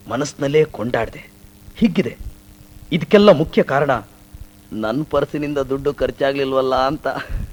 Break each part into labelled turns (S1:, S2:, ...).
S1: ಮನಸ್ಸಿನಲ್ಲೇ ಕೊಂಡಾಡ್ದೆ ಹೀಗಿದೆ ಇದಕ್ಕೆಲ್ಲ ಮುಖ್ಯ ಕಾರಣ ನನ್ನ ಪರ್ಸಿನಿಂದ ದುಡ್ಡು ಖರ್ಚಾಗ್ಲಿಲ್ವಲ್ಲ ಅಂತ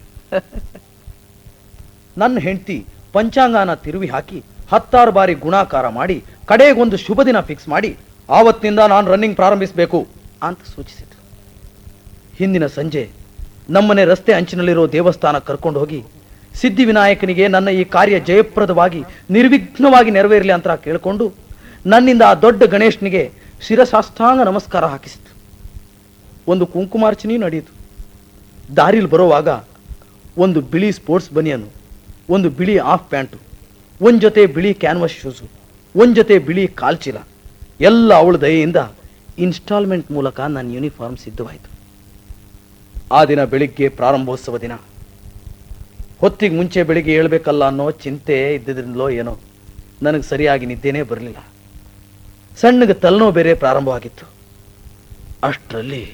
S1: ನನ್ನ ಹೆಂಡತಿ ಪಂಚಾಂಗನ ತಿರುವಿ ಹಾಕಿ ಹತ್ತಾರು ಬಾರಿ ಗುಣಾಕಾರ ಮಾಡಿ ಕಡೆಗೊಂದು ಶುಭ ದಿನ ಫಿಕ್ಸ್ ಮಾಡಿ ಆವತ್ತಿನಿಂದ ನಾನು ರನ್ನಿಂಗ್ ಪ್ರಾರಂಭಿಸಬೇಕು ಅಂತ ಸೂಚಿಸಿದ್ರು ಹಿಂದಿನ ಸಂಜೆ ನಮ್ಮನೆ ರಸ್ತೆ ಅಂಚಿನಲ್ಲಿರೋ ದೇವಸ್ಥಾನ ಕರ್ಕೊಂಡು ಹೋಗಿ ಸಿದ್ಧಿವಿನಾಯಕನಿಗೆ ನನ್ನ ಈ ಕಾರ್ಯ ಜಯಪ್ರದವಾಗಿ ನಿರ್ವಿಘ್ನವಾಗಿ ನೆರವೇರಲಿ ಅಂತ ಕೇಳಿಕೊಂಡು ನನ್ನಿಂದ ಆ ದೊಡ್ಡ ಗಣೇಶನಿಗೆ ಶಿರಸಾಷ್ಟಾಂಗ ನಮಸ್ಕಾರ ಹಾಕಿಸಿತು ಒಂದು ಕುಂಕುಮಾರ್ಚನೆ ನಡೆಯಿತು ದಾರಿಲಿ ಬರುವಾಗ ಒಂದು ಬಿಳಿ ಸ್ಪೋರ್ಟ್ಸ್ ಬನಿಯನು ಒಂದು ಬಿಳಿ ಆಫ್ ಪ್ಯಾಂಟು ಒಂದು ಜೊತೆ ಬಿಳಿ ಕ್ಯಾನ್ವಸ್ ಶೂಸು ಒಂದು ಜೊತೆ ಬಿಳಿ ಕಾಲ್ಚೀಲ ಎಲ್ಲ ಅವಳ ದಯೆಯಿಂದ ಇನ್ಸ್ಟಾಲ್ಮೆಂಟ್ ಮೂಲಕ ನನ್ನ ಯೂನಿಫಾರ್ಮ್ ಸಿದ್ಧವಾಯಿತು ಆ ದಿನ ಬೆಳಿಗ್ಗೆ ಪ್ರಾರಂಭೋತ್ಸವ ದಿನ ಹೊತ್ತಿಗೆ ಮುಂಚೆ ಬೆಳಿಗ್ಗೆ ಹೇಳ್ಬೇಕಲ್ಲ ಅನ್ನೋ ಚಿಂತೆ ಇದ್ದಿದ್ರಿಂದಲೋ ಏನೋ ನನಗೆ ಸರಿಯಾಗಿ ನಿದ್ದೆನೇ ಬರಲಿಲ್ಲ ಸಣ್ಣಗೆ ತಲೆನೋ ಬೇರೆ ಪ್ರಾರಂಭವಾಗಿತ್ತು ಅಷ್ಟರಲ್ಲಿ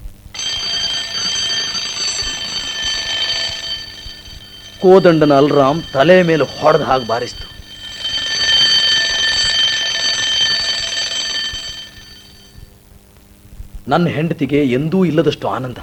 S1: ಕೋದಂಡನ ಅಲ್ರಾಮ್ ತಲೆ ಮೇಲೆ ಹೊಡೆದ ಹಾಗೆ ಬಾರಿಸ್ತು ನನ್ನ ಹೆಂಡತಿಗೆ ಎಂದೂ ಇಲ್ಲದಷ್ಟು ಆನಂದ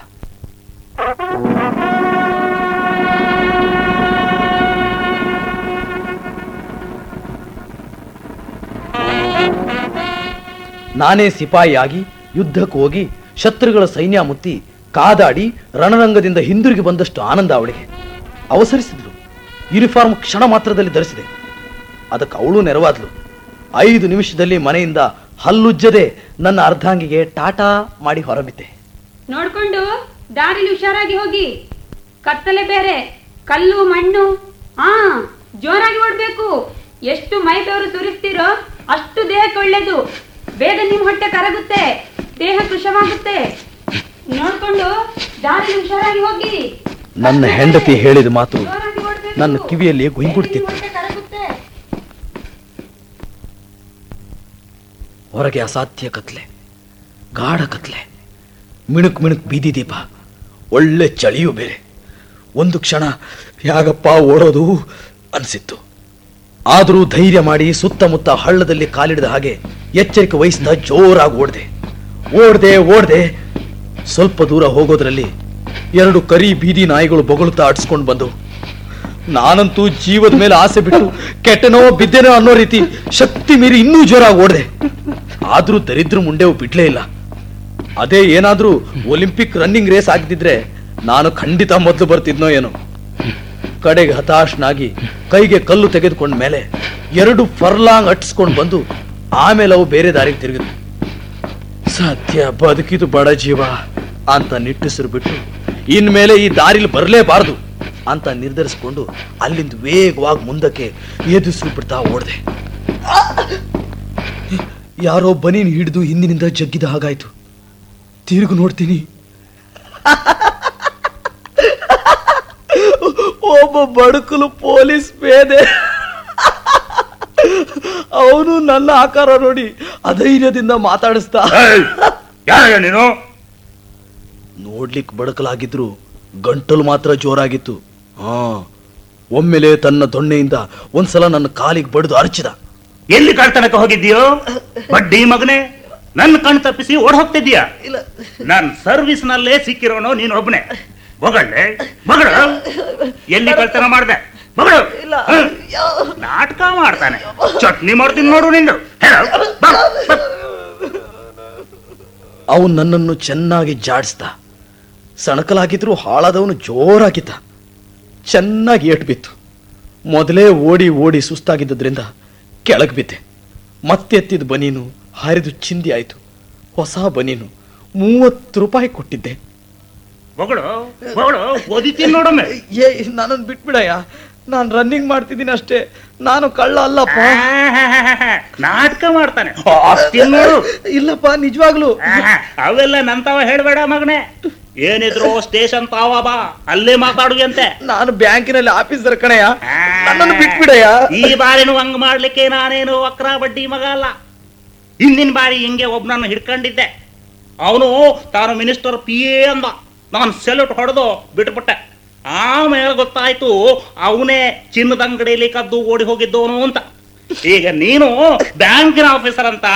S1: ನಾನೇ ಸಿಪಾಯಿಯಾಗಿ ಯುದ್ಧಕ್ಕೆ ಹೋಗಿ ಶತ್ರುಗಳ ಸೈನ್ಯ ಮುತ್ತಿ ಕಾದಾಡಿ ರಣರಂಗದಿಂದ ಹಿಂದಿರುಗಿ ಬಂದಷ್ಟು ಆನಂದ ಅವಳಿಗೆ ಅವಸರಿಸಿದ್ಲು ಯೂನಿಫಾರ್ಮ್ ಕ್ಷಣ ಮಾತ್ರದಲ್ಲಿ ಧರಿಸಿದೆ ಅದಕ್ಕೆ ಅವಳು ನೆರವಾದ್ಲು ಐದು ನಿಮಿಷದಲ್ಲಿ ಮನೆಯಿಂದ ಹಲ್ಲುಜ್ಜದೆ ನನ್ನ ಅರ್ಧಾಂಗಿಗೆ ಟಾಟಾ ಮಾಡಿ ಹೊರಬಿದ್ದೆ
S2: ನೋಡ್ಕೊಂಡು ದಾರಿಲಿ ಹುಷಾರಾಗಿ ಹೋಗಿ ಕತ್ತಲೆ ಬೇರೆ ಕಲ್ಲು ಮಣ್ಣು ಹಾ ಜೋರಾಗಿ ಓಡ್ಬೇಕು ಎಷ್ಟು ಮೈ ಬೆವರು ಸುರಿಸ್ತೀರೋ ಅಷ್ಟು ದೇಹಕ್ಕೆ ಒಳ್ಳೇದು ಬೇಗ ನಿಮ್ ಹೊಟ್ಟೆ ಕರಗುತ್ತೆ ದೇಹ ಕೃಶವಾಗುತ್ತೆ ನೋಡ್ಕೊಂಡು ದಾರಿಲಿ ಹುಷಾರಾಗಿ ಹೋಗಿ
S1: ನನ್ನ ಹೆಂಡತಿ ಹೇಳಿದ ಮಾತು
S2: ಜೋರಾಗಿ ಓಡ್ಬೇಕು.
S1: ನನ್ನ ಕಿವಿಯಲ್ಲಿ
S2: ಬೇಗ ನಿಮ್
S1: ಗುಂಗುಡ್ತಿತ್ತು
S2: ಹೊಟ್ಟೆ ಕರಗುತ್ತೆ.
S1: ಹೊರಗೆ ಅಸಾಧ್ಯ ಕತ್ಲೆ ಗಾಢ ಕತ್ಲೆ ಮಿಣುಕ್ ಮಿಣುಕ್ ಬೀದಿ ದೀಪ ಒಳ್ಳೆ ಚಳಿಯೂ ಬೇರೆ ಒಂದು ಕ್ಷಣ ಯಾಗಪ್ಪ ಓಡೋದು ಅನಿಸಿತ್ತು ಆದರೂ ಧೈರ್ಯ ಮಾಡಿ ಸುತ್ತಮುತ್ತ ಹಳ್ಳದಲ್ಲಿ ಕಾಲಿಡಿದ ಹಾಗೆ ಎಚ್ಚರಿಕೆ ವಹಿಸ್ತಾ ಜೋರಾಗಿ ಓಡ್ದೆ ಓಡ್ದೆ ಓಡ್ದೆ ಸ್ವಲ್ಪ ದೂರ ಹೋಗೋದ್ರಲ್ಲಿ ಎರಡು ಕರಿ ಬೀದಿ ನಾಯಿಗಳು ಬೊಗಳುತ್ತಾ ಅಡ್ಸ್ಕೊಂಡು ಬಂದು ನಾನಂತೂ ಜೀವದ ಮೇಲೆ ಆಸೆ ಬಿಟ್ಟು ಕೆಟ್ಟನೋ ಬಿದ್ದೆನೋ ಅನ್ನೋ ರೀತಿ ಶಕ್ತಿ ಮೀರಿ ಇನ್ನೂ ಜೋರಾಗಿ ಓಡ್ದೆ ಆದ್ರೂ ದರಿದ್ರ ಮುಂಡೆವು ಬಿಡ್ಲೇ ಇಲ್ಲ ಅದೇ ಏನಾದ್ರೂ ಒಲಿಂಪಿಕ್ ರನ್ನಿಂಗ್ ರೇಸ್ ಆಗ್ತಿದ್ರೆ ನಾನು ಖಂಡಿತ ಮೊದಲು ಬರ್ತಿದ್ನೋ ಏನೋ ಕಡೆಗೆ ಹತಾಶನಾಗಿ ಕೈಗೆ ಕಲ್ಲು ತೆಗೆದುಕೊಂಡ ಮೇಲೆ ಎರಡು ಫರ್ಲಾಂಗ್ ಅಟ್ಸ್ಕೊಂಡು ಬಂದು ಆಮೇಲೆ ಅವು ಬೇರೆ ದಾರಿಗೆ ತಿರುಗಿದ್ವು ಸತ್ಯ ಬದುಕಿದು ಬಡ ಜೀವ ಅಂತ ನಿಟ್ಟುಸಿರು ಬಿಟ್ಟು ಇನ್ಮೇಲೆ ಈ ದಾರಿಲಿ ಬರಲೇಬಾರದು ಅಂತ ನಿರ್ಧರಿಸಿಕೊಂಡು ಅಲ್ಲಿಂದ ವೇಗವಾಗಿ ಮುಂದಕ್ಕೆ ಎದುರಿಸಿ ಬಿಡ್ತಾ ಓಡ್ದೆ ಯಾರೋ ಬನೀನ್ ಹಿಡಿದು ಹಿಂದಿನಿಂದ ಜಗ್ಗಿದ ಹಾಗಾಯ್ತು ತಿರುಗು ನೋಡ್ತೀನಿ ಒಬ್ಬ ಬಡುಕಲು ಪೊಲೀಸ್ ಪೇದೆ ಅವನು ನನ್ನ ಆಕಾರ ನೋಡಿ ಅಧೈರ್ಯದಿಂದ ಮಾತಾಡಿಸ್ತಾ
S3: ಯಾರ ನೀನು
S1: ನೋಡ್ಲಿಕ್ ಬಡಕಲಾಗಿದ್ರು ಗಂಟಲು ಮಾತ್ರ ಜೋರಾಗಿತ್ತು ಹಾ ಒಮ್ಮೆಲೆ ತನ್ನ ದೊಣ್ಣೆಯಿಂದ ಒಂದ್ಸಲ ನನ್ನ ಕಾಲಿಗೆ ಬಡಿದು ಅರಚಿದ
S3: ಎಲ್ಲಿ ಕಳ್ತನಕ್ಕೆ ಹೋಗಿದ್ದೀಯೋ ಬಡ್ಡಿ ಮಗನೇ ನನ್ನ ಕಣ್ ತಪ್ಪಿಸಿ ಓಡ್ ಹೋಗ್ತಿದ್ದೀಯ ನನ್ ಸರ್ವಿಸ್ ನಲ್ಲೇ ಸಿಕ್ಕಿರೋನು ನೀನ್ ಒಬ್ನೇ ಬೊಗಳ್ಳೆ ಬಗಳು ಎಲ್ಲಿ ಕಳ್ತನ ಮಾಡ್ದೆ ಬಗಳು ಹ್ಮ್. ನಾಟಕ ಮಾಡ್ತಾನೆ ಚಟ್ನಿ ಮಾಡ್ತೀನಿ ನೋಡು ನಿಂದು ಹೇಳು, ಬಾ, ಬಾ.
S1: ಅವನು ನನ್ನನ್ನು ಚೆನ್ನಾಗಿ ಜಾಡಿಸ್ದ ಸಣಕಲಾಗಿದ್ರು ಹಾಳಾದವನು ಜೋರಾಗಿದ್ದ ಚೆನ್ನಾಗಿ ಏಟು ಬಿತ್ತು ಮೊದಲೇ ಓಡಿ ಓಡಿ ಸುಸ್ತಾಗಿದ್ದರಿಂದ ಕೆಳಗೆ ಬಿದ್ದೆ ಮತ್ತೆತ್ತಿದ ಬನೀನು ಹರಿದು ಚಿಂದಿ ಆಯ್ತು ಹೊಸ ಬನೀನು ಮೂವತ್ತು ರೂಪಾಯಿ ಕೊಟ್ಟಿದ್ದೆ
S3: ಬಗಳು ಬಗಳು ಓದಿತೀನಿ ನೋಡೊಮ್ಮೆ
S1: ಏ ನನ್ನನ್ನು ಬಿಟ್ಬಿಡಯ್ಯ ನಾನು ರನ್ನಿಂಗ್ ಮಾಡ್ತಿದ್ದೀನಿ ಅಷ್ಟೇ ನಾನು ಕಳ್ಳ ಅಲ್ಲಪ್ಪ
S3: ನಾಟಕ ಮಾಡ್ತಾನೆ ಹಾಕ್ತೀನಿ ನೋಡು
S1: ಇಲ್ಲಪ್ಪ ನಿಜವಾಗ್ಲು
S3: ಆಹಾ, ಅವೆಲ್ಲ ನಂತವ ಹೇಳ್ಬೇಡ ಮಗನೇ ಏನಿದ್ರು ಸ್ಟೇಷನ್ ತಾವ ಬಾ ಅಲ್ಲೇ ಮಾತಾಡುಗೆ ಅಂತೆ
S1: ನಾನು ಬ್ಯಾಂಕಿನಲ್ಲಿ ಆಫೀಸರ್ ಕಣಯ್ಯ ನನ್ನನ್ನು ಬಿಟ್ಬಿಡಯ್ಯ
S3: ಈ ಬಾರಿನೂ ಹಂಗ್ ಮಾಡ್ಲಿಕ್ಕೆ ನಾನೇನು ವಕ್ರ ಬಡ್ಡಿ ಮಗ ಅಲ್ಲ ಹಿಂದಿನ ಬಾರಿ ಹಿಂಗೆ ಒಬ್ನನ್ನು ಹಿಡ್ಕೊಂಡಿದ್ದೆ ಅವನು ತಾನು ಮಿನಿಸ್ಟರ್ ಪಿ ಎ ಅಂದ ನಾನು ಸೆಲ್ಯೂಟ್ ಹೊಡೆದು ಬಿಟ್ಬಿಟ್ಟೆ ಆಮೇಲೆ ಗೊತ್ತಾಯ್ತು ಅವನೇ ಚಿನ್ನದ ಅಂಗಡಿಯಲ್ಲಿ ಕದ್ದು ಓಡಿ ಹೋಗಿದ್ದವನು ಅಂತ ಈಗ ನೀನು ಬ್ಯಾಂಕಿನ ಆಫೀಸರ್ ಅಂತ